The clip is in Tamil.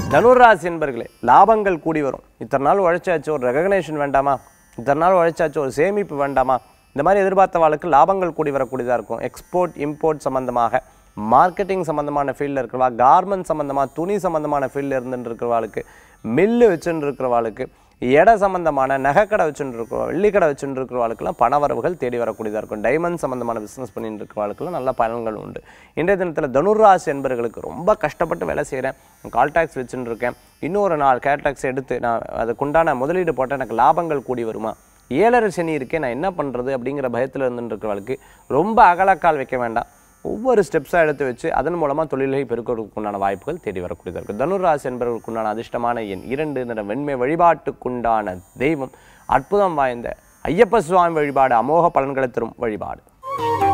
தனுராசி என்பர்களே லாபங்கள் கூடி வரும் இத்தனை நாள் உழைச்சாச்சு ஒரு ரெகக்னேஷன் வேண்டாமா இத்தனை நாள் உழைச்சாச்சு ஒரு சேமிப்பு வேண்டாமா இந்த மாதிரி எதிர்பார்த்தவாளுக்கு லாபங்கள் கூடி வரக்கூடியதாக இருக்கும் எக்ஸ்போர்ட் இம்போர்ட் சம்பந்தமாக மார்க்கெட்டிங் சம்பந்தமான ஃபீல்டில் இருக்கிறவா கார்மெண்ட் சம்பந்தமாக துணி சம்பந்தமான ஃபீல்டில் இருந்துட்டு இருக்கிறவாளுக்கு மில்லு வச்சுட்டு இருக்கிறவாளுக்கு இட சம்பந்தமான நகைக்கடை வச்சுட்டு இருக்கிற வெள்ளிக்கடை வச்சுட்டு இருக்கிறவாளுக்கெல்லாம் பணவரவுகள் தேடி வரக்கூடியதாக இருக்கும் டைமண்ட் சம்பந்தமான பிஸ்னஸ் பண்ணிட்டு இருக்கிறவாளுக்கெல்லாம் நல்ல பலன்கள் உண்டு இன்றைய தினத்தில் தனுராசி என்பவர்களுக்கு ரொம்ப கஷ்டப்பட்டு வேலை செய்கிறேன் கால் டாக்ஸ் வச்சுட்டு இருக்கேன் இன்னொரு நாள் கேர் டாக்ஸ் எடுத்து நான் அதுக்குண்டான முதலீடு போட்டால் எனக்கு லாபங்கள் கூடி வருமா ஏழரை சனி இருக்கே நான் என்ன பண்ணுறது அப்படிங்கிற பயத்தில் இருந்துட்டு இருக்கிறவளுக்கு ரொம்ப அகலக்கால் வைக்க வேண்டாம் ஒவ்வொரு ஸ்டெப்ஸாக எடுத்து வச்சு அதன் மூலமாக தொழிலை பெருக்கிறதுக்குண்டான வாய்ப்புகள் தேடி வரக்கூடியதாக இருக்குது தனுராசி என்பவர்களுக்குண்டான அதிர்ஷ்டமான எண் இரண்டு நிற வெண்மை வழிபாட்டுக்குண்டான தெய்வம் அற்புதம் வாய்ந்த ஐயப்ப சுவாமி வழிபாடு அமோக பலன்களை தரும் வழிபாடு